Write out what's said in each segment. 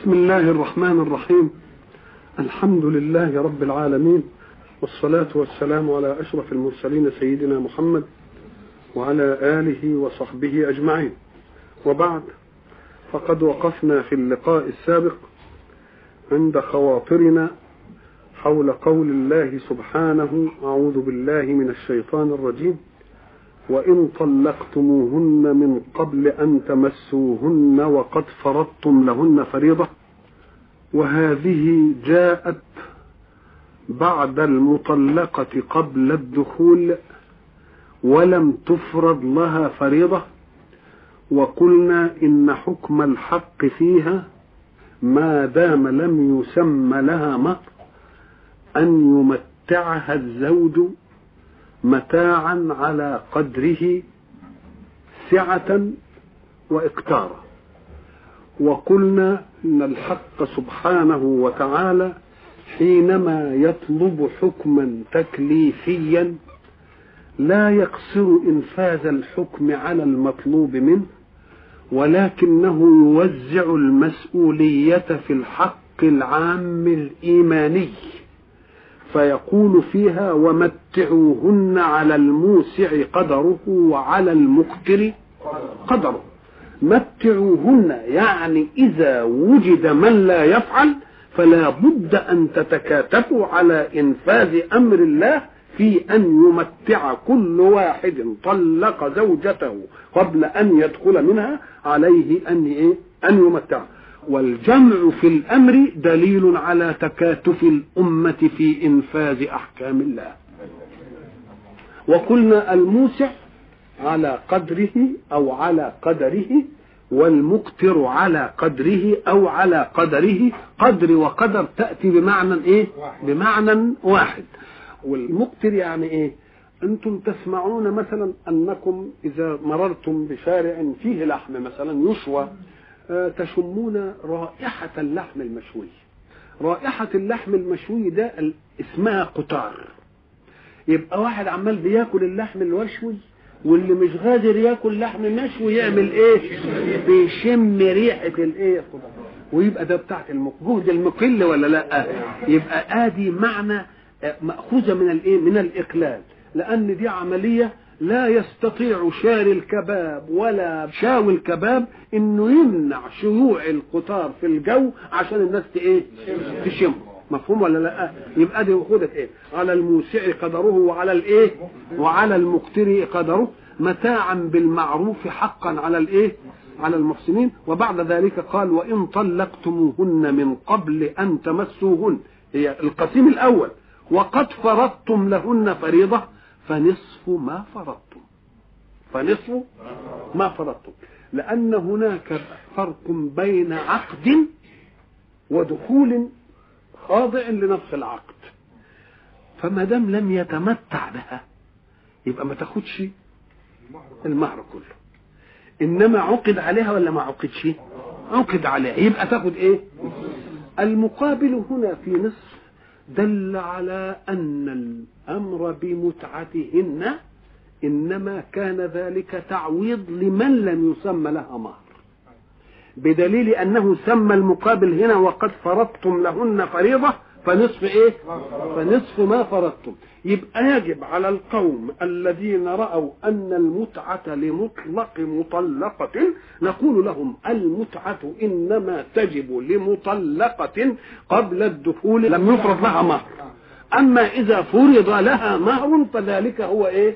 بسم الله الرحمن الرحيم الحمد لله رب العالمين والصلاة والسلام على أشرف المرسلين سيدنا محمد وعلى آله وصحبه أجمعين وبعد فقد وقفنا في اللقاء السابق عند خواطرنا حول قول الله سبحانه أعوذ بالله من الشيطان الرجيم وإن طلقتموهن من قبل أن تمسوهن وقد فرضتم لهن فريضة وهذه جاءت بعد المطلقة قبل الدخول ولم تفرض لها فريضة وقلنا إن حكم الحق فيها ما دام لم يسم لها مهر أن يمتعها الزوج متاعا على قدره سعة وإقتارا وقلنا إن الحق سبحانه وتعالى حينما يطلب حكما تكليفيا لا يقصر إنفاذ الحكم على المطلوب منه ولكنه يوزع المسؤولية في الحق العام الإيماني فيقول فيها ومتعوهن على الموسع قدره وعلى المقتر قدره متعوهن يعني إذا وجد من لا يفعل فلا بد أن تتكاتفوا على إنفاذ أمر الله في أن يمتع كل واحد طلق زوجته قبل أن يدخل منها عليه أن إيه؟ أن يمتع والجمع في الأمر دليل على تكاتف الأمة في إنفاذ أحكام الله وقلنا الموسع على قدره أو على قدره والمقتر على قدره أو على قدره قدر وقدر تأتي بمعنى إيه بمعنى واحد والمقتر يعني إيه أنتم تسمعون مثلا أنكم إذا مررتم بشارع فيه لحم مثلا يشوى تشمون رائحة اللحم المشوي رائحة اللحم المشوي ده اسمها قطار يبقى واحد عمال بياكل اللحم المشوي واللي مش قادر ياكل لحم مشوي يعمل ايه بيشم ريحة الايه القطار ويبقى ده بتاعت جهد المقل ولا لا يبقى ادي معنى مأخوذة من الايه من الاقلال لان دي عملية لا يستطيع شاري الكباب ولا شاوي الكباب انه يمنع شيوع القطار في الجو عشان الناس ايه تشم مفهوم ولا لا يبقى دي خدت ايه على الموسع قدره وعلى الايه وعلى المقتر قدره متاعا بالمعروف حقا على الايه على المحسنين وبعد ذلك قال وان طلقتموهن من قبل ان تمسوهن هي القسيم الاول وقد فرضتم لهن فريضه فنصف ما فرضتم فنصف ما فرضتم لأن هناك فرق بين عقد ودخول خاضع لنص العقد فما دام لم يتمتع بها يبقى ما تاخدش المهر كله انما عقد عليها ولا ما عقدش عقد عليها يبقى تاخد ايه المقابل هنا في نصف دل على أن الأمر بمتعتهن إنما كان ذلك تعويض لمن لم يسمى لها مهر بدليل أنه سمى المقابل هنا وقد فرضتم لهن فريضة فنصف إيه فنصف ما فرضتم يبقى يجب على القوم الذين رأوا أن المتعة لمطلق مطلقة نقول لهم المتعة إنما تجب لمطلقة قبل الدخول لم يفرض لها مهر أما إذا فرض لها مهر فذلك هو إيه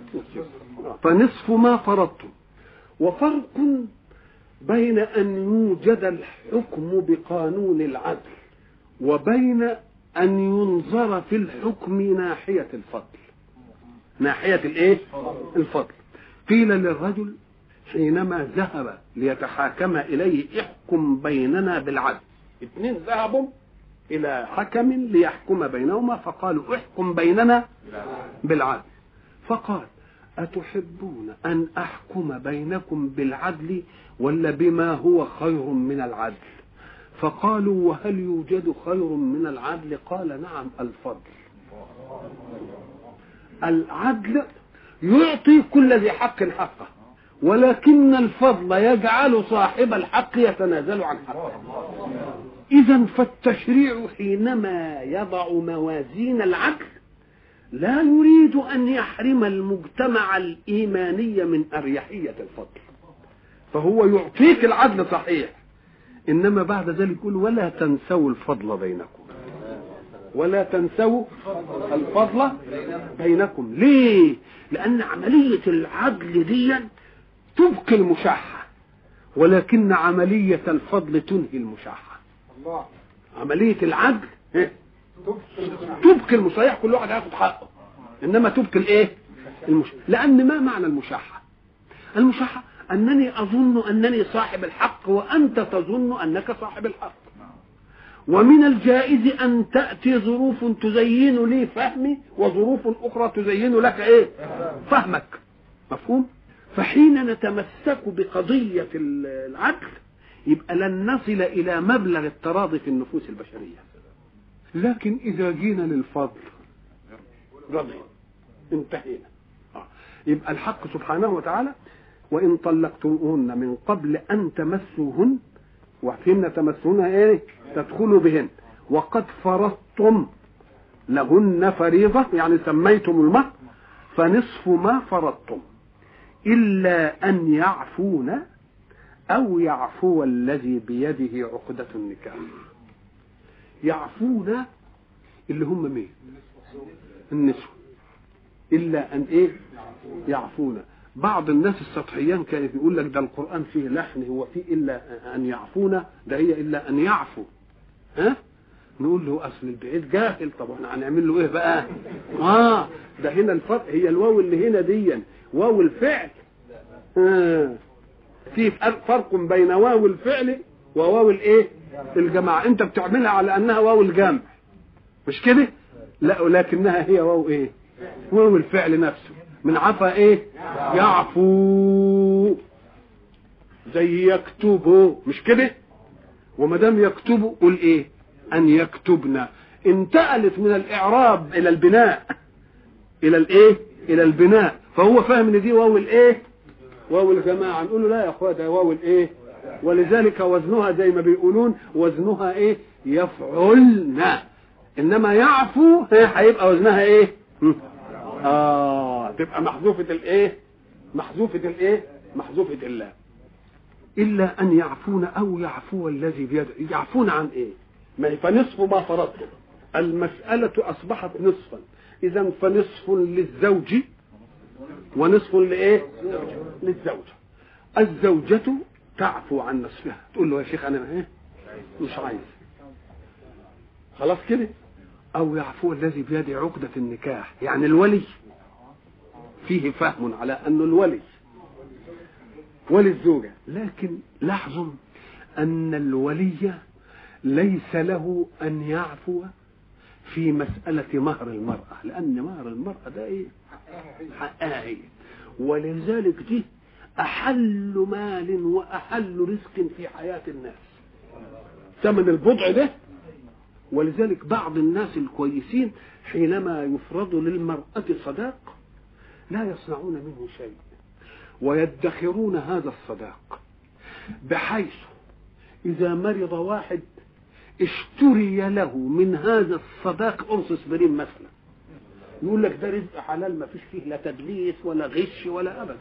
فنصف ما فرضتم وفرق بين أن يوجد الحكم بقانون العدل وبين أن ينظر في الحكم ناحية الفضل ناحية الإيه؟ الفضل قيل للرجل حينما ذهب ليتحاكم إليه احكم بيننا بالعدل اثنين ذهبوا إلى حكم ليحكم بينهما فقالوا احكم بيننا بالعدل فقال أتحبون أن أحكم بينكم بالعدل ولا بما هو خير من العدل فقالوا وهل يوجد خير من العدل قال نعم الفضل العدل يعطي كل ذي حق حقه ولكن الفضل يجعل صاحب الحق يتنازل عن حقه إذا فالتشريع حينما يضع موازين العدل لا يريد أن يحرم المجتمع الإيماني من أريحية الفضل فهو يعطيك العدل صحيح إنما بعد ذلك يقول ولا تنسوا الفضل بينكم ولا تنسوا الفضل بينكم ليه لأن عملية العدل دي تبقي المشاحة ولكن عملية الفضل تنهي المشاحة عملية العدل إيه؟ تبقي المصيح كل واحد هياخد حقه انما تبقي الايه المش... لان ما معنى المشاحه المشاحه انني اظن انني صاحب الحق وانت تظن انك صاحب الحق ومن الجائز ان تاتي ظروف تزين لي فهمي وظروف اخرى تزين لك ايه فهمك مفهوم فحين نتمسك بقضيه العدل يبقى لن نصل الى مبلغ التراضي في النفوس البشريه لكن اذا جينا للفضل رضي انتهينا آه. يبقى الحق سبحانه وتعالى وان طلقتموهن من قبل ان تمسوهن وفهمنا تمسوهن ايه تدخلوا بهن وقد فرضتم لهن فريضه يعني سميتم المهر فنصف ما فرضتم الا ان يعفون او يعفو الذي بيده عقده النكاح يعفون اللي هم مين النسوة إلا أن إيه يعفون بعض الناس السطحيان كانت يقول لك ده القرآن فيه لحن هو فيه إلا أن يعفون ده هي إلا أن يعفو ها نقول له أصل البعيد جاهل طب احنا هنعمل له إيه بقى آه ده هنا الفرق هي الواو اللي هنا دي واو الفعل آه. في فرق بين واو الفعل وواو الايه الجماعة انت بتعملها على انها واو الجمع مش كده لا ولكنها هي واو ايه واو الفعل نفسه من عفا ايه يعفو زي يكتبه مش كده وما دام يكتبوا قول ايه ان يكتبنا انتقلت من الاعراب الى البناء الى الايه الى البناء فهو فاهم ان دي واو الايه واو الجماعه نقول له لا يا اخويا ده واو الايه ولذلك وزنها زي ما بيقولون وزنها ايه يفعلن انما يعفو هيبقى وزنها ايه اه تبقى محذوفه الايه محذوفه الايه محذوفه الله الا ان يعفون او يعفو الذي بيده يعفون عن ايه ما فنصف ما فرضتم المسألة أصبحت نصفا إذا فنصف للزوج ونصف لإيه؟ للزوجة الزوجة تعفو عن نصفها تقول له يا شيخ انا ايه مش عايز خلاص كده او يعفو الذي بيده عقدة النكاح يعني الولي فيه فهم على انه الولي ولي الزوجة لكن لاحظوا ان الولي ليس له ان يعفو في مسألة مهر المرأة لأن مهر المرأة ده إيه؟ حقها هي ولذلك دي أحل مال وأحل رزق في حياة الناس ثمن البضع ده ولذلك بعض الناس الكويسين حينما يفرض للمرأة صداق لا يصنعون منه شيء ويدخرون هذا الصداق بحيث إذا مرض واحد اشتري له من هذا الصداق قرص اسبرين مثلا يقول لك ده رزق حلال ما فيش فيه لا تدليس ولا غش ولا ابدا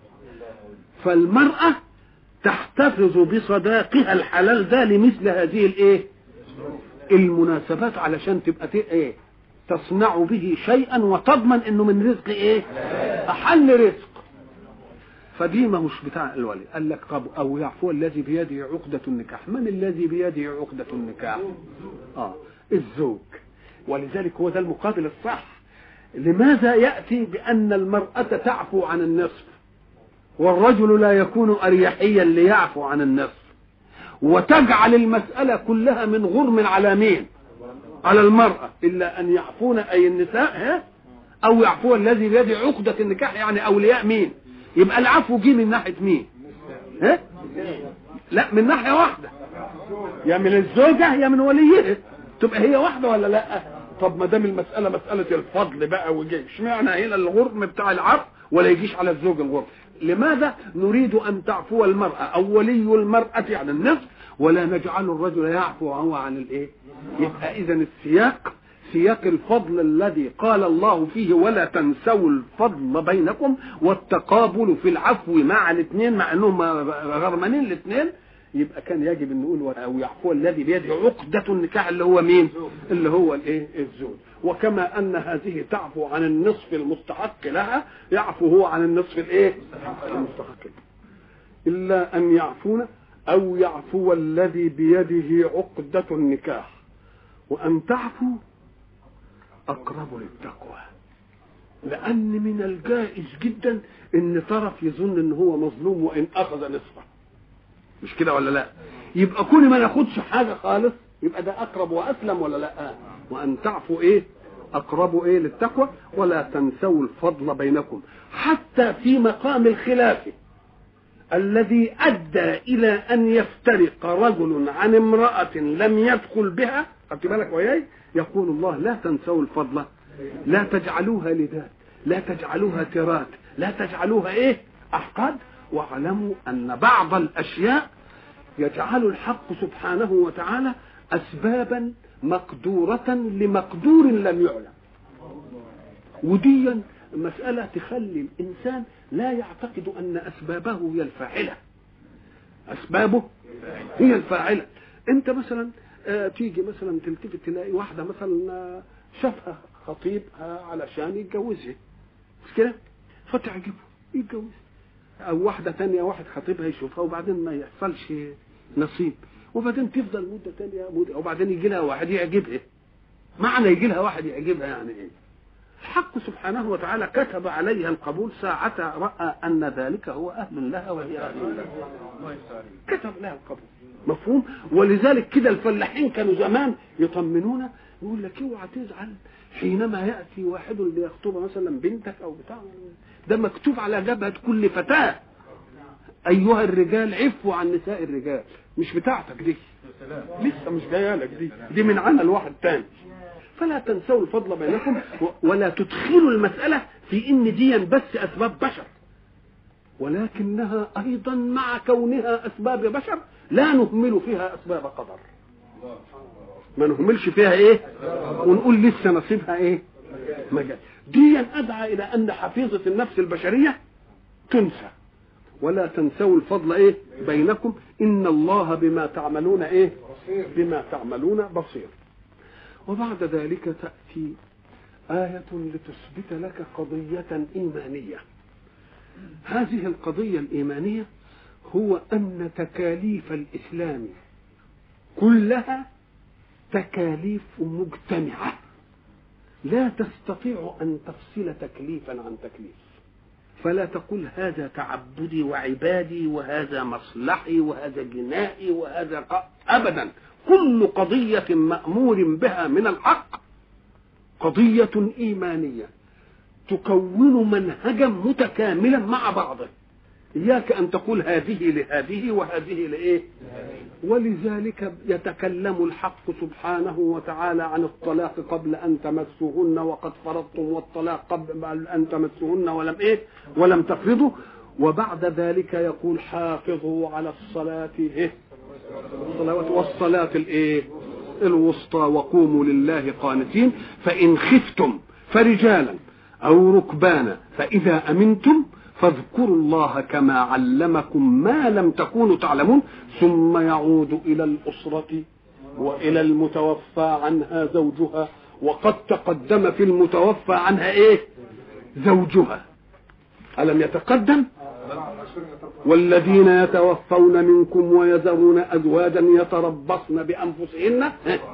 فالمرأة تحتفظ بصداقها الحلال ده لمثل هذه الايه المناسبات علشان تبقى ايه تصنع به شيئا وتضمن انه من رزق ايه احل رزق فدي ما مش بتاع الولي قال لك طب او يعفو الذي بيده عقدة النكاح من الذي بيده عقدة النكاح اه الزوج ولذلك هو ده المقابل الصح لماذا يأتي بأن المرأة تعفو عن النصف والرجل لا يكون أريحيا ليعفو عن النصف وتجعل المسألة كلها من غرم على مين على المرأة إلا أن يعفون أي النساء ها أو يعفو الذي بيده عقدة النكاح يعني أولياء مين يبقى العفو جه من ناحية مين ها لا من ناحية واحدة يا من الزوجة يا من وليها تبقى هي واحدة ولا لا طب ما دام المسألة مسألة الفضل بقى وجي اشمعنى هنا الغرم بتاع العفو ولا يجيش على الزوج الغرم لماذا نريد أن تعفو المرأة أو ولي المرأة عن النصف ولا نجعل الرجل يعفو هو عن الإيه يبقى إذا السياق سياق الفضل الذي قال الله فيه ولا تنسوا الفضل بينكم والتقابل في العفو مع الاثنين مع انهم غرمانين الاثنين يبقى كان يجب ان نقول او يعفو الذي بيده عقدة النكاح اللي هو مين؟ اللي هو الايه؟ الزوج، وكما ان هذه تعفو عن النصف المستحق لها يعفو هو عن النصف الايه؟ المستحق الا ان يعفون او يعفو الذي بيده عقدة النكاح وان تعفو اقرب للتقوى لان من الجائز جدا ان طرف يظن ان هو مظلوم وان اخذ نصفه مش كده ولا لا يبقى كل ما ناخدش حاجه خالص يبقى ده اقرب واسلم ولا لا وان تعفوا ايه اقرب ايه للتقوى ولا تنسوا الفضل بينكم حتى في مقام الخلاف الذي ادى الى ان يفترق رجل عن امراه لم يدخل بها خدت بالك وياي يقول الله لا تنسوا الفضل لا تجعلوها لذات لا تجعلوها ترات لا تجعلوها ايه احقاد واعلموا ان بعض الاشياء يجعل الحق سبحانه وتعالى اسبابا مقدورة لمقدور لم يعلم وديا مسألة تخلي الإنسان لا يعتقد أن أسبابه هي الفاعلة أسبابه هي الفاعلة أنت مثلا آه تيجي مثلا تلتفت تلاقي واحدة مثلا آه شافها خطيبها علشان يتجوزها مش كده فتعجبه يتجوز او واحده تانية واحد خطيبها يشوفها وبعدين ما يحصلش نصيب وبعدين تفضل مده تانية مدة وبعدين يجي لها واحد يعجبها معنى يجي لها واحد يعجبها يعني ايه الحق سبحانه وتعالى كتب عليها القبول ساعة رأى أن ذلك هو أهل لها وهي أهل له كتب لها القبول مفهوم ولذلك كده الفلاحين كانوا زمان يطمنونا يقول لك اوعى تزعل حينما ياتي واحد ليخطب مثلا بنتك او بتاع ده مكتوب على جبهه كل فتاه ايها الرجال عفوا عن نساء الرجال مش بتاعتك دي لسه مش جايه لك دي دي من عمل واحد تاني فلا تنسوا الفضل بينكم ولا تدخلوا المساله في ان دي بس اسباب بشر ولكنها ايضا مع كونها اسباب بشر لا نهمل فيها اسباب قدر ما نهملش فيها ايه ونقول لسه نصيبها ايه مجال دي ادعى الى ان حفيظه النفس البشريه تنسى ولا تنسوا الفضل ايه بينكم ان الله بما تعملون ايه بما تعملون بصير وبعد ذلك تاتي آية لتثبت لك قضية إيمانية هذه القضية الإيمانية هو أن تكاليف الإسلام كلها تكاليف مجتمعة لا تستطيع أن تفصل تكليفا عن تكليف فلا تقول هذا تعبدي وعبادي وهذا مصلحي وهذا جنائي وهذا ق... أبدا كل قضية مأمور بها من الحق قضية إيمانية تكون منهجا متكاملا مع بعضه إياك أن تقول هذه لهذه وهذه لإيه ولذلك يتكلم الحق سبحانه وتعالى عن الطلاق قبل أن تمسوهن وقد فرضتم والطلاق قبل أن تمسوهن ولم إيه ولم تفرضوا وبعد ذلك يقول حافظوا على الصلاة إيه الصلوات والصلاة الإيه الوسطى وقوموا لله قانتين فإن خفتم فرجالا أو ركبانا فإذا أمنتم فاذكروا الله كما علمكم ما لم تكونوا تعلمون ثم يعود الى الاسره والى المتوفى عنها زوجها وقد تقدم في المتوفى عنها ايه زوجها الم يتقدم والذين يتوفون منكم ويذرون ازواجا يتربصن بانفسهن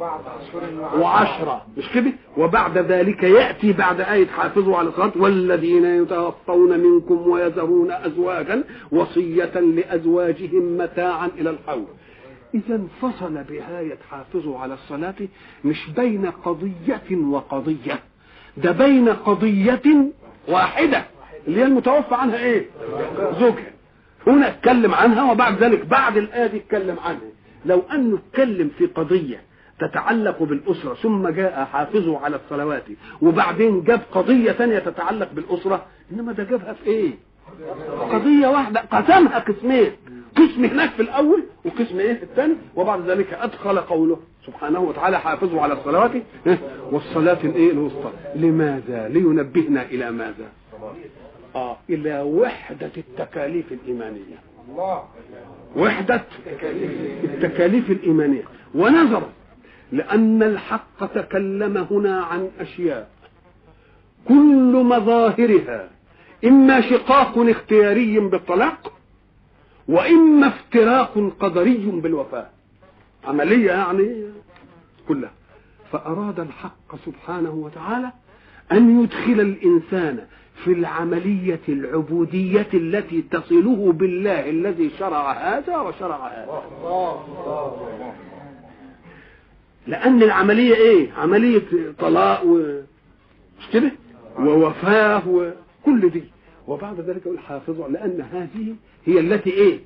وعشرة مش كده وبعد ذلك ياتي بعد ايه حافظوا على الصلاه والذين يتوفون منكم ويذرون ازواجا وصيه لازواجهم متاعا الى الحول اذا فصل بآية حافظوا على الصلاة مش بين قضية وقضية ده بين قضية واحدة اللي هي المتوفى عنها ايه زوجها هنا اتكلم عنها وبعد ذلك بعد الآية دي اتكلم عنها لو أنه اتكلم في قضية تتعلق بالأسرة ثم جاء حافظوا على الصلوات وبعدين جاب قضية ثانية تتعلق بالأسرة إنما ده جابها في إيه قضية واحدة قسمها قسمين قسم هناك في الأول وقسم إيه في الثاني وبعد ذلك أدخل قوله سبحانه وتعالى حافظوا على الصلوات والصلاة الإيه الوسطى لماذا لينبهنا إلى ماذا آه إلى وحدة التكاليف الإيمانية وحدة التكاليف الإيمانية ونظر لأن الحق تكلم هنا عن أشياء كل مظاهرها إما شقاق اختياري بالطلاق وإما افتراق قدري بالوفاة عملية يعني كلها فأراد الحق سبحانه وتعالى أن يدخل الإنسان في العملية العبودية التي تصله بالله الذي شرع هذا وشرع هذا لأن العملية إيه عملية طلاق و مش كده ووفاة وكل دي وبعد ذلك يقول حافظوا لأن هذه هي التي إيه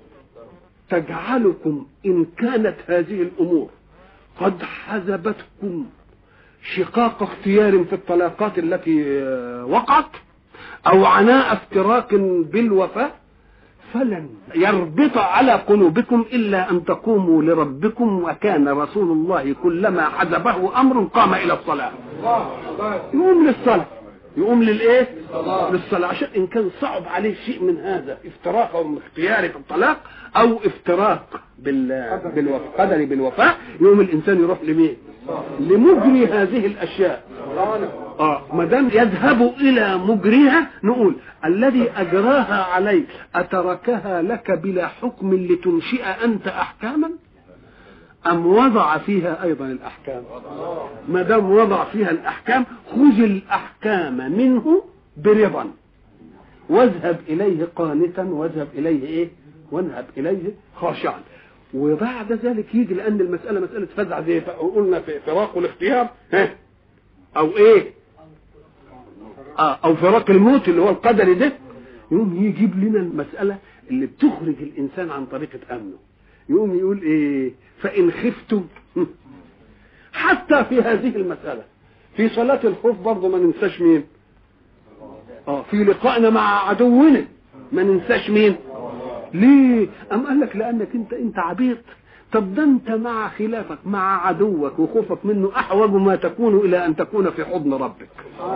تجعلكم إن كانت هذه الأمور قد حزبتكم شقاق اختيار في الطلاقات التي وقعت أو عناء افتراق بالوفاة فلن يربط على قلوبكم إلا أن تقوموا لربكم وكان رسول الله كلما حزبه أمر قام إلى الصلاة يقوم للصلاة يقوم للايه للصلاة عشان ان كان صعب عليه شيء من هذا افتراق او اختياري في الطلاق او افتراق بال بالوفاء قدري بالوفاء يقوم الانسان يروح لمين لمجري هذه الاشياء اه ما دام يذهب الى مجريها نقول الذي اجراها عليك اتركها لك بلا حكم لتنشئ انت احكاما أم وضع فيها أيضا الأحكام ما دام وضع فيها الأحكام خذ الأحكام منه برضا واذهب إليه قانتا واذهب إليه إيه واذهب إليه خاشعا وبعد ذلك يجي لأن المسألة مسألة فزع زي قلنا في فراق الاختيار ها أو إيه آه أو فراق الموت اللي هو القدري ده يقوم يجيب لنا المسألة اللي بتخرج الإنسان عن طريقة أمنه يقوم يقول ايه فان خفتم حتى في هذه المسألة في صلاة الخوف برضه ما ننساش مين اه في لقائنا مع عدونا ما ننساش مين ليه ام قال لك لانك انت انت عبيط طب ده انت مع خلافك مع عدوك وخوفك منه احوج ما تكون الى ان تكون في حضن ربك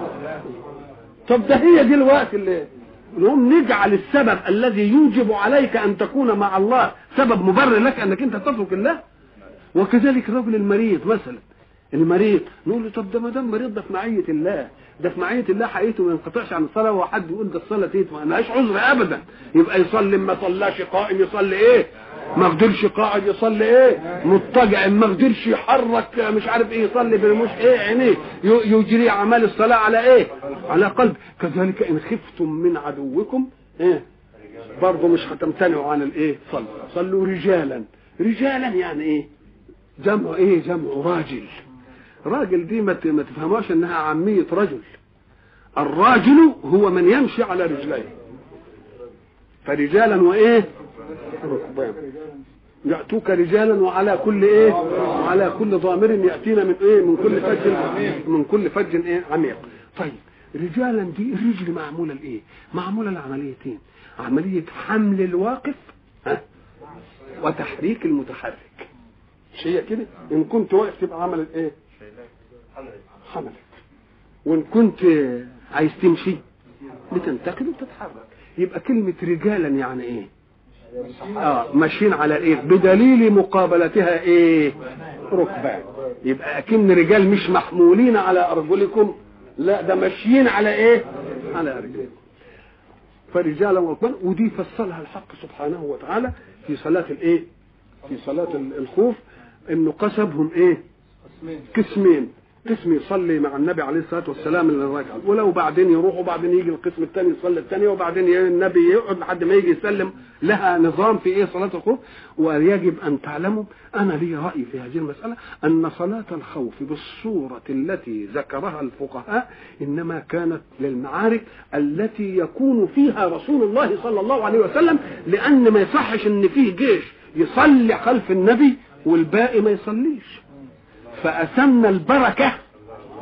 طب ده هي دي الوقت اللي نقوم نجعل السبب الذي يوجب عليك ان تكون مع الله سبب مبرر لك انك انت تترك الله وكذلك الرجل المريض مثلا المريض نقول له طب ده ما دام مريض ده في معيه الله ده في معيه الله حقيقته ما ينقطعش عن الصلاه وحد يقول ده الصلاه تيت ما لهاش عذر ابدا يبقى يصلي ما صلاش قائم يصلي ايه ما قدرش قاعد يصلي ايه مضطجع ما قدرش يحرك مش عارف ايه يصلي بالمش ايه عينيه يجري اعمال الصلاه على ايه على قلب كذلك ان خفتم من عدوكم ايه برضه مش هتمتنعوا عن الايه صلوا صلوا رجالا رجالا يعني ايه جمع ايه جمع راجل راجل دي ما تفهموش انها عاميه رجل الراجل هو من يمشي على رجليه فرجالا وايه ركبان يأتوك رجالا وعلى كل ايه وعلى كل ضامر يأتينا من ايه من كل فج من كل فج ايه عميق طيب رجالا دي الرجل معمولة لايه معمولة لعمليتين عملية حمل الواقف ها وتحريك المتحرك مش هي كده ان كنت واقف تبقى عملت ايه حملت وان كنت عايز تمشي لتنتقل وتتحرك يبقى كلمة رجالا يعني ايه اه ماشيين على ايه بدليل مقابلتها ايه ركبان يبقى اكن رجال مش محمولين على ارجلكم لا ده ماشيين على ايه على رجلكم فرجالا وركبان ودي فصلها الحق سبحانه وتعالى في صلاة الايه في صلاة الخوف انه قسمهم ايه قسمين قسم يصلي مع النبي عليه الصلاه والسلام الركعه ولو بعدين يروح وبعدين يجي القسم الثاني يصلي الثانيه وبعدين النبي يقعد لحد ما يجي يسلم لها نظام في ايه صلاه الخوف ويجب ان تعلموا انا لي راي في هذه المساله ان صلاه الخوف بالصوره التي ذكرها الفقهاء انما كانت للمعارك التي يكون فيها رسول الله صلى الله عليه وسلم لان ما يصحش ان فيه جيش يصلي خلف النبي والباقي ما يصليش فأسمنا البركة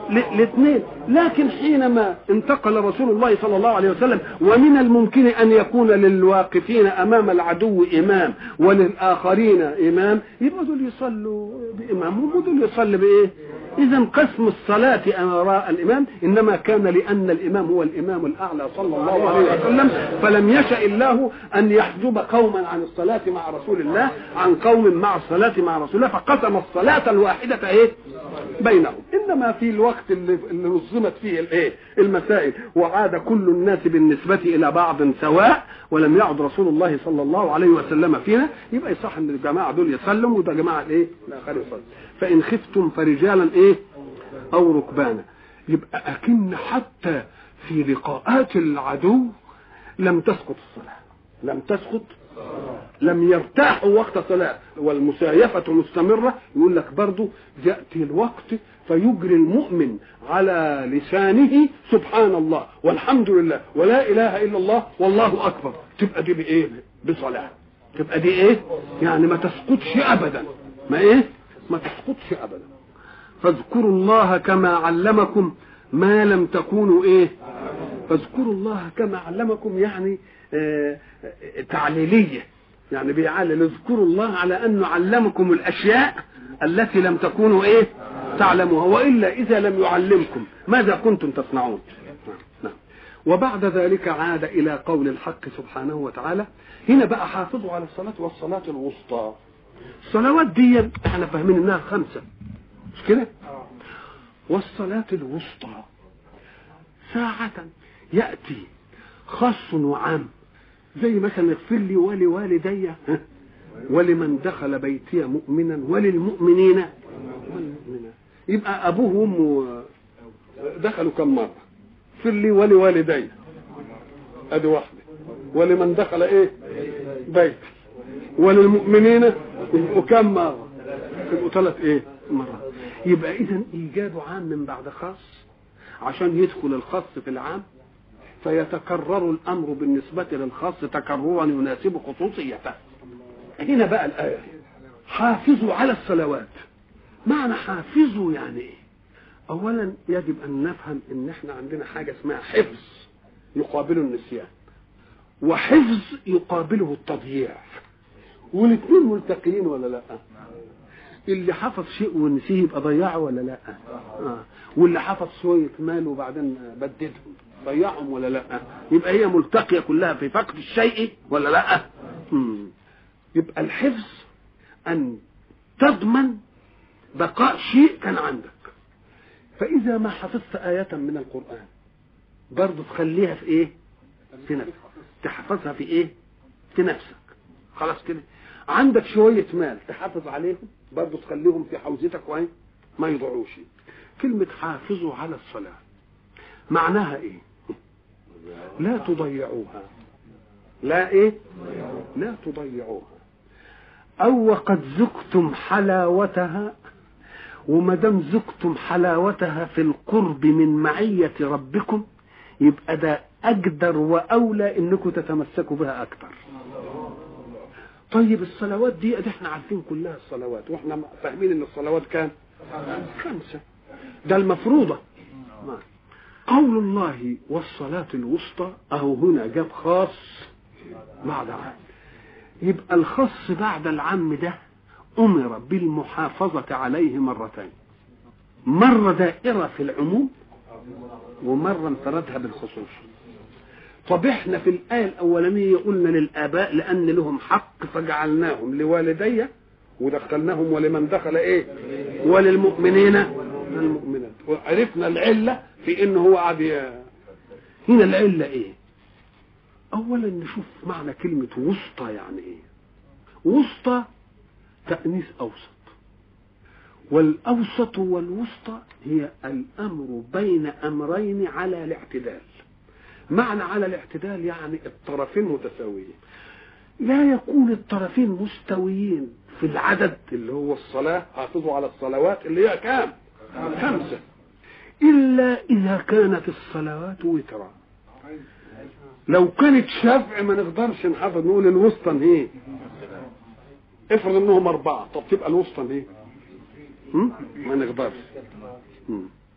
الاثنين لكن حينما انتقل رسول الله صلى الله عليه وسلم ومن الممكن ان يكون للواقفين امام العدو امام وللاخرين امام يبقى دول يصلوا بامامهم ودول يصلي بايه اذا قسم الصلاه وراء الامام انما كان لان الامام هو الامام الاعلى صلى الله عليه وسلم فلم يشا الله ان يحجب قوما عن الصلاه مع رسول الله عن قوم مع الصلاه مع رسول الله فقسم الصلاه الواحده ايه بينهم انما في الوقت اللي, اللي نظمت فيه الايه المسائل وعاد كل الناس بالنسبه الى بعض سواء ولم يعد رسول الله صلى الله عليه وسلم فينا يبقى يصح ان الجماعه دول يسلموا وده جماعه الايه الاخر يصلي فان خفتم فرجالا ايه او ركبانا يبقى اكن حتى في لقاءات العدو لم تسقط الصلاه لم تسقط لم يرتاحوا وقت صلاة والمسايفة مستمرة يقول لك برضو يأتي الوقت فيجري المؤمن على لسانه سبحان الله والحمد لله ولا إله إلا الله والله أكبر تبقى دي بإيه بصلاة تبقى دي إيه يعني ما تسقطش أبدا ما إيه ما تسقطش أبدا فاذكروا الله كما علمكم ما لم تكونوا إيه فاذكروا الله كما علمكم يعني آه تعليلية يعني بيعلل اذكروا الله على انه علمكم الاشياء التي لم تكونوا ايه تعلموها والا اذا لم يعلمكم ماذا كنتم تصنعون نعم. وبعد ذلك عاد الى قول الحق سبحانه وتعالى هنا بقى حافظوا على الصلاه والصلاه الوسطى الصلوات دي احنا فاهمين انها خمسه مش كده والصلاه الوسطى ساعه ياتي خاص وعام زي مثلا اغفر لي ولوالدي ولمن دخل بيتي مؤمنا وللمؤمنين والمؤمنات يبقى ابوه وامه دخلوا كم مره اغفر لي ولوالدي ادي واحده ولمن دخل ايه بيتي وللمؤمنين يبقوا كم مره يبقوا ثلاث ايه مرات يبقى اذا ايجاد عام من بعد خاص عشان يدخل الخاص في العام فيتكرر الامر بالنسبه للخاص تكررا يناسب خصوصيته هنا بقى الايه حافظوا على الصلوات معنى حافظوا يعني ايه اولا يجب ان نفهم ان احنا عندنا حاجه اسمها حفظ يقابله النسيان وحفظ يقابله التضييع والاثنين ملتقيين ولا لا اللي حفظ شيء ونسيه يبقى ضيعه ولا لا آه. واللي حفظ شويه مال وبعدين بددهم ضيعهم ولا لا يبقى هي ملتقيه كلها في فقد الشيء ولا لا مم. يبقى الحفظ ان تضمن بقاء شيء كان عندك فاذا ما حفظت ايه من القران برضه تخليها في ايه في نفسك تحفظها في ايه في نفسك خلاص كده عندك شويه مال تحافظ عليهم برضه تخليهم في حوزتك وين ما يضيعوش كلمه حافظوا على الصلاه معناها ايه لا تضيعوها لا ايه لا تضيعوها او وقد ذقتم حلاوتها وما دام ذقتم حلاوتها في القرب من معيه ربكم يبقى ده اجدر واولى انكم تتمسكوا بها اكثر طيب الصلوات دي دي احنا عارفين كلها الصلوات واحنا فاهمين ان الصلوات كام خمسه ده المفروضه قول الله والصلاة الوسطى أهو هنا جاب خاص بعد عام يبقى الخاص بعد العام ده أمر بالمحافظة عليه مرتين مرة دائرة في العموم ومرة انفردها بالخصوص طب احنا في الآية الأولانية قلنا للآباء لأن لهم حق فجعلناهم لوالدي ودخلناهم ولمن دخل ايه وللمؤمنين المؤمنات وعرفنا العلة في انه هو قاعد هنا العلة ايه اولا نشوف معنى كلمة وسطى يعني ايه وسطى تأنيث اوسط والاوسط والوسطى هي الامر بين امرين على الاعتدال معنى على الاعتدال يعني الطرفين متساويين لا يكون الطرفين مستويين في العدد اللي هو الصلاة حافظوا على الصلوات اللي هي كام خمسة إلا إذا كانت الصلوات وترا لو كانت شفع ما نقدرش نحافظ نقول الوسطى ايه افرض انهم اربعة طب تبقى الوسطى ايه ما نقدرش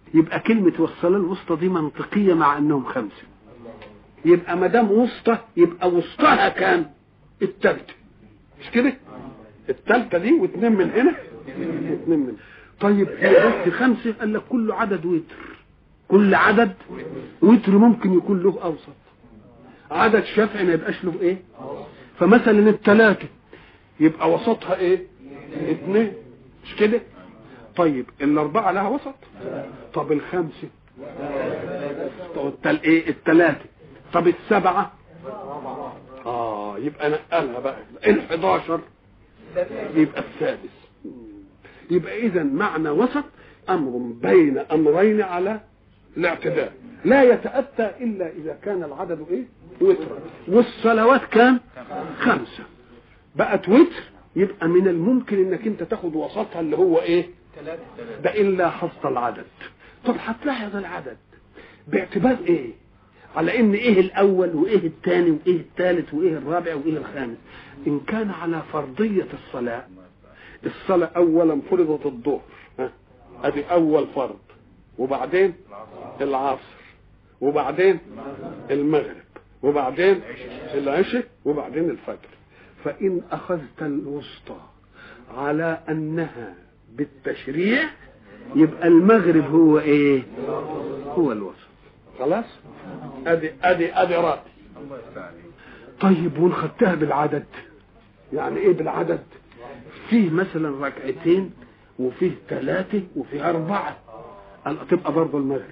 يبقى كلمة والصلاة الوسطى دي منطقية مع انهم خمسة يبقى ما دام وسطى يبقى وسطها كام؟ التالتة مش كده؟ التالتة دي واثنين من هنا واثنين من طيب هي بس خمسة قال لك كل عدد وتر كل عدد وتر ممكن يكون له اوسط عدد شافعي ما يبقاش له ايه فمثلا الثلاثة يبقى وسطها ايه اثنين مش كده طيب الاربعة لها وسط طب الخمسة طب التل ايه الثلاثة طب السبعة اه يبقى نقلها بقى ال11 يبقى السادس يبقى اذا معنى وسط امر بين امرين على الاعتدال لا يتأتى إلا إذا كان العدد إيه؟ وترا والصلوات كام؟ خمسة بقت وتر يبقى من الممكن إنك أنت تاخد وسطها اللي هو إيه؟ ده إلا حصت العدد طب هتلاحظ العدد باعتبار إيه؟ على إن إيه الأول وإيه الثاني وإيه الثالث وإيه الرابع وإيه الخامس إن كان على فرضية الصلاة الصلاة أولا فرضت الظهر ها؟ أدي أول فرض وبعدين العصر وبعدين المغرب وبعدين العشاء وبعدين الفجر فإن أخذت الوسطى على أنها بالتشريع يبقى المغرب هو إيه هو الوسط خلاص أدي أدي أدي رأي طيب وإن خدتها بالعدد يعني إيه بالعدد فيه مثلا ركعتين وفيه ثلاثة وفيه أربعة تبقى برضه المغرب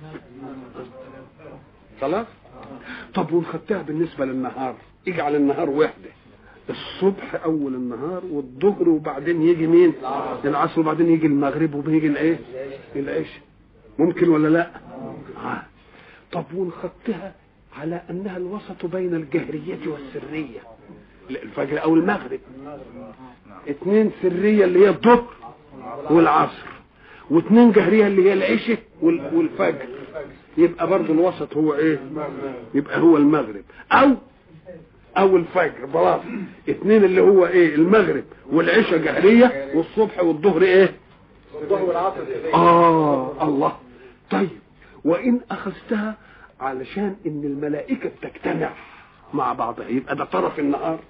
خلاص طب ونخدتها بالنسبه للنهار اجعل النهار وحده الصبح اول النهار والظهر وبعدين يجي مين العصر وبعدين يجي المغرب وبيجي الايه العشاء ممكن ولا لا آه. طب ونخدتها على انها الوسط بين الجهريه والسريه الفجر او المغرب اثنين سريه اللي هي الظهر والعصر واثنين جهريه اللي هي العشاء والفجر يبقى برضه الوسط هو ايه يبقى هو المغرب او او الفجر برافو اثنين اللي هو ايه المغرب والعشاء جهريه والصبح والظهر ايه الظهر والعصر اه الله طيب وان اخذتها علشان ان الملائكه بتجتمع مع بعضها يبقى ده طرف النهار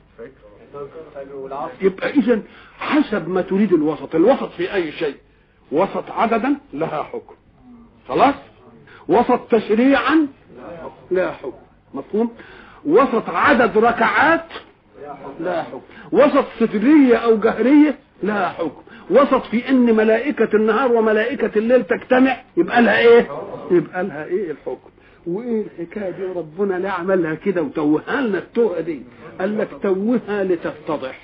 يبقى اذا حسب ما تريد الوسط الوسط في اي شيء وسط عددا لها حكم خلاص وسط تشريعا لا حكم مفهوم وسط عدد ركعات لا حكم وسط سترية او جهرية لا حكم وسط في ان ملائكة النهار وملائكة الليل تجتمع يبقى لها ايه يبقى لها ايه الحكم وايه الحكايه دي ربنا لا عملها كده وتوهها لنا التوهه دي قال لك توهها لتتضح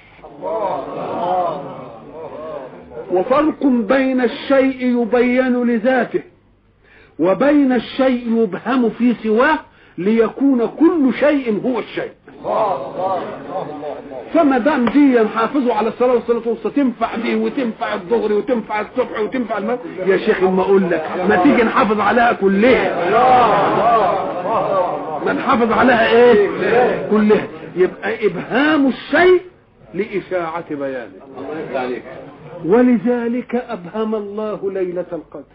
وفرق بين الشيء يبين لذاته وبين الشيء يبهم في سواه ليكون كل شيء هو الشيء فما دام دي حافظوا على الصلاه والصلاه الوسطى تنفع دي وتنفع الظهر وتنفع الصبح وتنفع المغرب يا شيخ ما اقول لك ما تيجي نحافظ عليها كلها ما نحافظ عليها ايه كلها يبقى ابهام الشيء لاشاعه بيانه ولذلك ابهم الله ليله القدر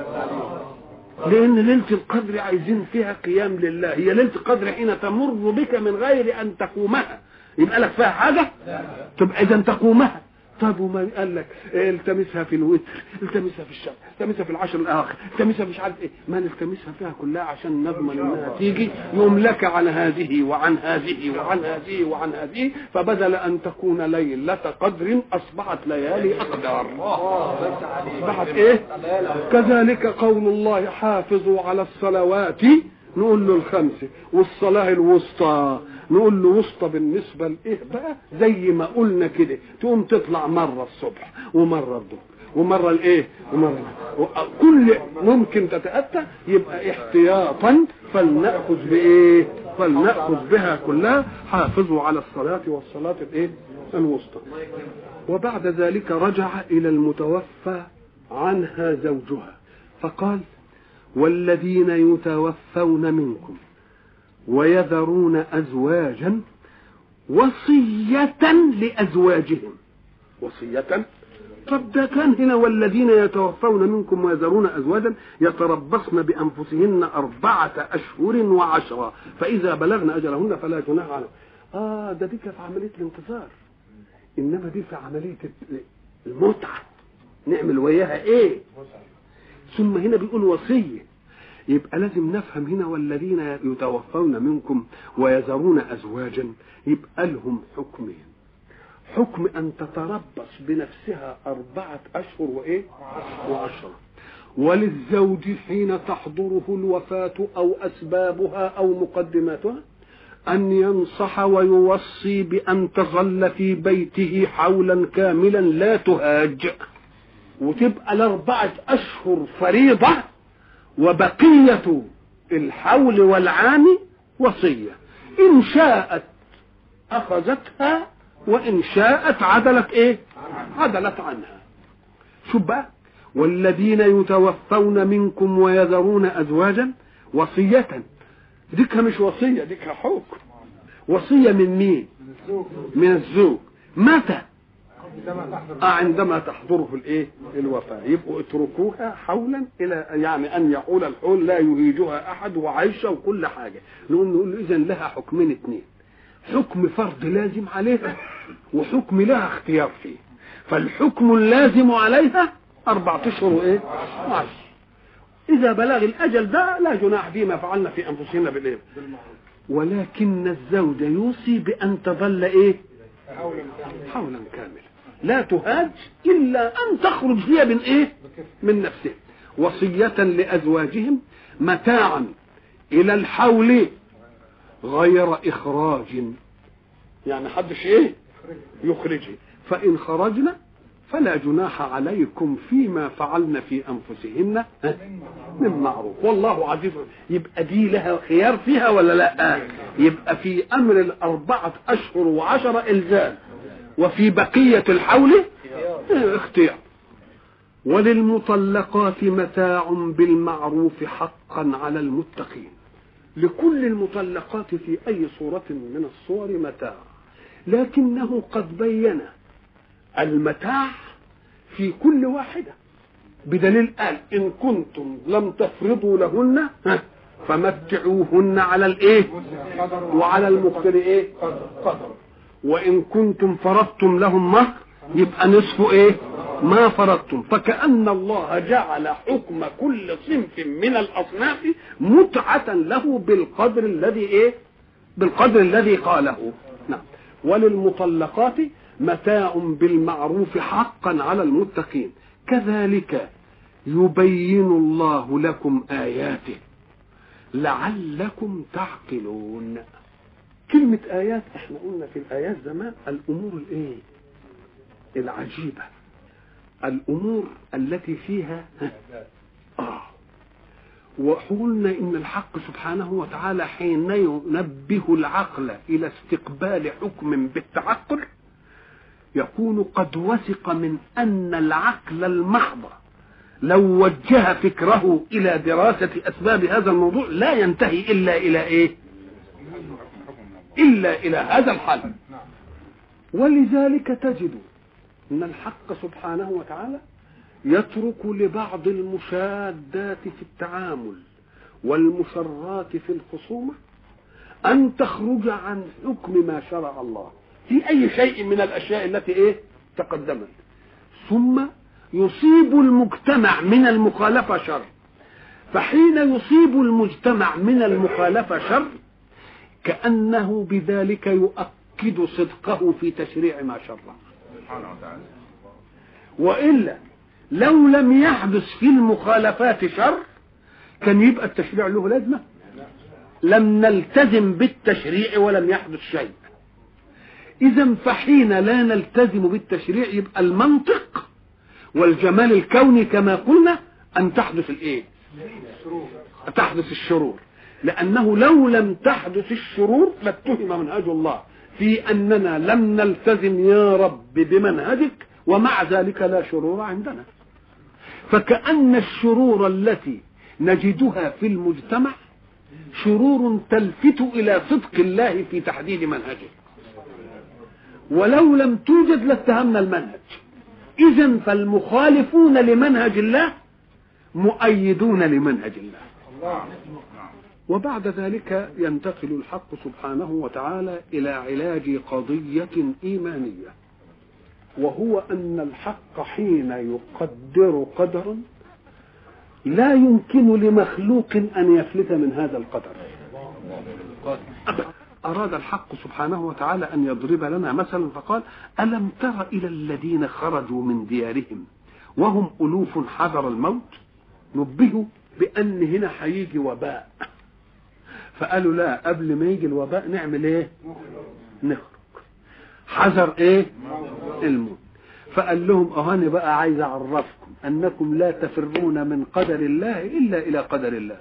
لان ليله القدر عايزين فيها قيام لله هي ليله القدر حين تمر بك من غير ان تقومها يبقى لك فيها حاجه تبقى اذا تقومها طب وما قال لك التمسها في الوتر التمسها في الشهر التمسها في العشر الاخر التمسها مش عارف ايه ما نلتمسها فيها كلها عشان نضمن انها تيجي يوم لك عن هذه وعن هذه وعن هذه وعن هذه فبدل ان تكون ليله قدر اصبحت ليالي اقدار اصبحت ايه كذلك قول الله حافظوا على الصلوات نقول له الخمسه والصلاه الوسطى نقول له وسطى بالنسبه لايه بقى زي ما قلنا كده تقوم تطلع مره الصبح ومره الظهر ومره الايه ومره كل ممكن تتاتى يبقى احتياطا فلناخذ بايه فلناخذ بها كلها حافظوا على الصلاه والصلاه الايه الوسطى وبعد ذلك رجع الى المتوفى عنها زوجها فقال والذين يتوفون منكم ويذرون أزواجا وصية لأزواجهم وصية طب ده كان هنا والذين يتوفون منكم ويذرون أزواجا يتربصن بأنفسهن أربعة أشهر وعشرة فإذا بلغن أجلهن فلا جناح عليهم آه ده دي في عملية الانتصار إنما دي في عملية المتعة نعمل وياها إيه ثم هنا بيقول وصية يبقى لازم نفهم هنا والذين يتوفون منكم ويذرون أزواجا يبقى لهم حكمين حكم أن تتربص بنفسها أربعة أشهر وإيه وعشرة وللزوج حين تحضره الوفاة أو أسبابها أو مقدماتها أن ينصح ويوصي بأن تظل في بيته حولا كاملا لا تهاج وتبقى الأربعة أشهر فريضة وبقية الحول والعام وصية إن شاءت أخذتها وإن شاءت عدلت إيه عدلت عنها شو بقى والذين يتوفون منكم ويذرون أزواجا وصية ديك مش وصية ديك حكم وصية من مين من الزوج متى آه عندما تحضره الايه الوفاه يبقوا اتركوها حولا الى يعني ان يحول الحول لا يهيجها احد وعايشه وكل حاجه نقول نقول اذا لها حكمين اثنين حكم فرض لازم عليها وحكم لها اختيار فيه فالحكم اللازم عليها أربعة أشهر وإيه؟ وعشر إذا بلغ الأجل ده لا جناح فيما فعلنا في أنفسنا بالإيه؟ ولكن الزوج يوصي بأن تظل إيه؟ حولا كاملا لا تهاج إلا أن تخرج هي من إيه؟ من نفسها وصية لأزواجهم متاعا إلى الحول غير إخراج يعني حدش إيه؟ يخرجه فإن خرجنا فلا جناح عليكم فيما فعلن في انفسهن من معروف والله عزيز يبقى دي لها خيار فيها ولا لا يبقى في امر الاربعه اشهر وعشره الزام وفي بقيه الحول اختيار وللمطلقات متاع بالمعروف حقا على المتقين لكل المطلقات في اي صوره من الصور متاع لكنه قد بين المتاع في كل واحدة بدليل قال إن كنتم لم تفرضوا لهن فمتعوهن على الإيه وعلى المقتر إيه قدر وإن كنتم فرضتم لهم مهر يبقى نصف إيه ما فرضتم فكأن الله جعل حكم كل صنف من الأصناف متعة له بالقدر الذي إيه بالقدر الذي قاله نعم وللمطلقات متاع بالمعروف حقا على المتقين كذلك يبين الله لكم آياته لعلكم تعقلون كلمة آيات احنا قلنا في الآيات زمان الأمور الايه العجيبة الأمور التي فيها آه وقلنا إن الحق سبحانه وتعالى حين ينبه العقل إلى استقبال حكم بالتعقل يكون قد وثق من أن العقل المحض لو وجه فكره إلى دراسة أسباب هذا الموضوع لا ينتهي إلا إلى إيه إلا إلى هذا الحل ولذلك تجد أن الحق سبحانه وتعالى يترك لبعض المشادات في التعامل والمسرات في الخصومة أن تخرج عن حكم ما شرع الله في أي شيء من الأشياء التي إيه تقدمت ثم يصيب المجتمع من المخالفة شر فحين يصيب المجتمع من المخالفة شر كأنه بذلك يؤكد صدقه في تشريع ما شرع وإلا لو لم يحدث في المخالفات شر كان يبقى التشريع له لازمة لم نلتزم بالتشريع ولم يحدث شيء إذا فحين لا نلتزم بالتشريع يبقى المنطق والجمال الكوني كما قلنا أن تحدث الإيه؟ تحدث الشرور لأنه لو لم تحدث الشرور لاتهم منهج الله في أننا لم نلتزم يا رب بمنهجك ومع ذلك لا شرور عندنا فكأن الشرور التي نجدها في المجتمع شرور تلفت إلى صدق الله في تحديد منهجه ولو لم توجد لاتهمنا المنهج إذا فالمخالفون لمنهج الله مؤيدون لمنهج الله وبعد ذلك ينتقل الحق سبحانه وتعالى إلى علاج قضية إيمانية وهو أن الحق حين يقدر قدرا لا يمكن لمخلوق أن يفلت من هذا القدر أراد الحق سبحانه وتعالى أن يضرب لنا مثلا فقال ألم تر إلى الذين خرجوا من ديارهم وهم ألوف حذر الموت نبهوا بأن هنا هيجي وباء فقالوا لا قبل ما يجي الوباء نعمل ايه نخرج حذر ايه الموت فقال لهم اهاني بقى عايز اعرفكم انكم لا تفرون من قدر الله الا الى قدر الله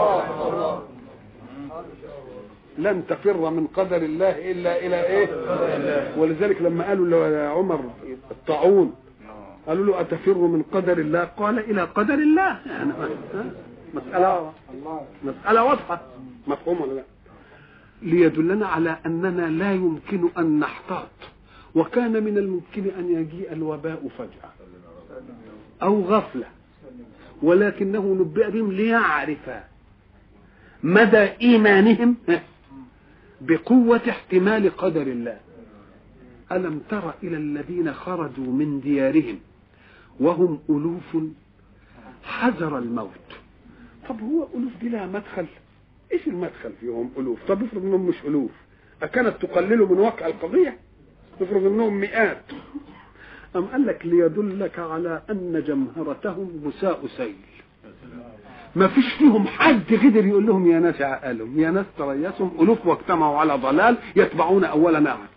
لن تفر من قدر الله الا الى ايه ولذلك لما قالوا لعمر الطاعون قالوا له اتفر من قدر الله قال الى قدر الله يعني مساله مساله واضحه مفهوم ولا لا ليدلنا على اننا لا يمكن ان نحتاط وكان من الممكن ان يجيء الوباء فجاه او غفله ولكنه نبئ بهم ليعرف مدى ايمانهم بقوه احتمال قدر الله الم تر الى الذين خرجوا من ديارهم وهم الوف حذر الموت طب هو الوف دي لها مدخل ايش المدخل فيهم الوف طب افرض انهم مش الوف اكانت تقلل من واقع القضيه افرض انهم مئات ام قال لك ليدلك على ان جمهرتهم مساء سيل ما فيش فيهم حد قدر يقول لهم يا ناس عقلهم يا ناس تريسهم الوف واجتمعوا على ضلال يتبعون اول معكم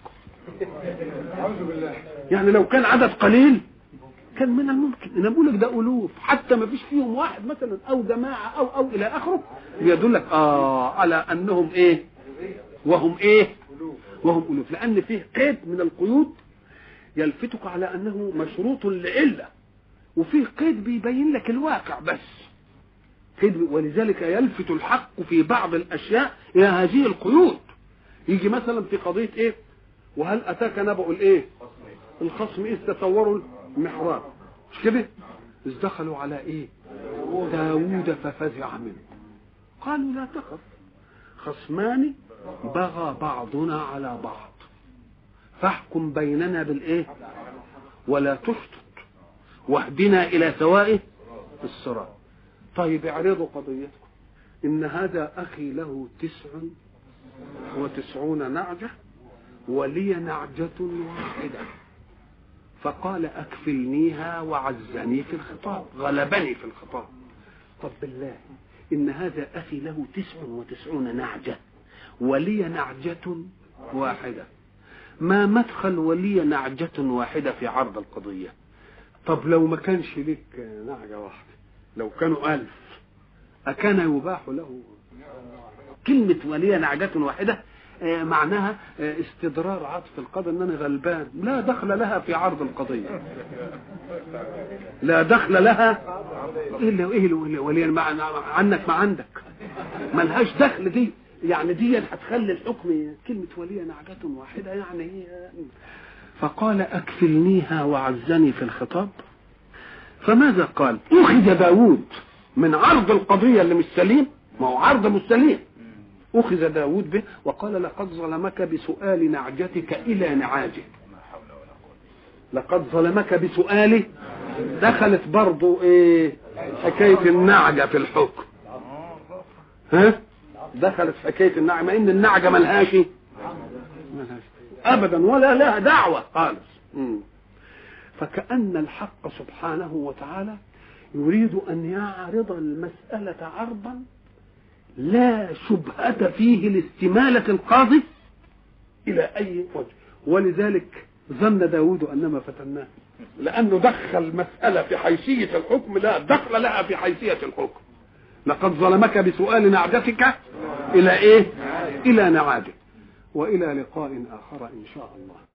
يعني لو كان عدد قليل كان من الممكن انا بقول لك ده الوف حتى ما فيش فيهم واحد مثلا او جماعه او او الى اخره بيدلك اه على انهم ايه وهم ايه وهم الوف لان فيه قيد من القيود يلفتك على انه مشروط لعله وفيه قيد بيبين لك الواقع بس قيد ولذلك يلفت الحق في بعض الاشياء الى هذه القيود يجي مثلا في قضيه ايه وهل اتاك نبأ الايه الخصم اذ تطوروا المحراب مش كده إذ دخلوا على ايه داوود ففزع منه قالوا لا تخف خصمان بغى بعضنا على بعض فاحكم بيننا بالايه ولا تشتت واهدنا الى سواء الصراط طيب اعرضوا قضيتكم ان هذا اخي له تسع وتسعون نعجه ولي نعجه واحده فقال أكفلنيها وعزني في الخطاب غلبني في الخطاب طب بالله إن هذا أخي له تسع وتسعون نعجة ولي نعجة واحدة ما مدخل ولي نعجة واحدة في عرض القضية طب لو ما كانش لك نعجة واحدة لو كانوا ألف أكان يباح له كلمة ولي نعجة واحدة معناها استدرار عطف القدر ان انا غلبان لا دخل لها في عرض القضيه لا دخل لها الا ايه ولي عنك ما عندك ملهاش دخل دي يعني دي هتخلي الحكم كلمه ولي نعجه واحده يعني هي فقال اكفلنيها وعزني في الخطاب فماذا قال اخذ داوود من عرض القضيه اللي مش سليم ما هو عرض مش سليم أخذ داود به وقال لقد ظلمك بسؤال نعجتك إلى نعاجه لقد ظلمك بسؤاله دخلت برضو ايه حكاية النعجة في الحكم ها دخلت حكاية النعجة ما ان النعجة ملهاش ابدا ولا لها دعوة خالص فكأن الحق سبحانه وتعالى يريد ان يعرض المسألة عرضا لا شبهة فيه لاستمالة القاضي إلى أي وجه ولذلك ظن داود أنما فتناه لأنه دخل مسألة في حيثية الحكم لا دخل لها في حيثية الحكم لقد ظلمك بسؤال نعجتك إلى إيه إلى نعاجه وإلى لقاء آخر إن شاء الله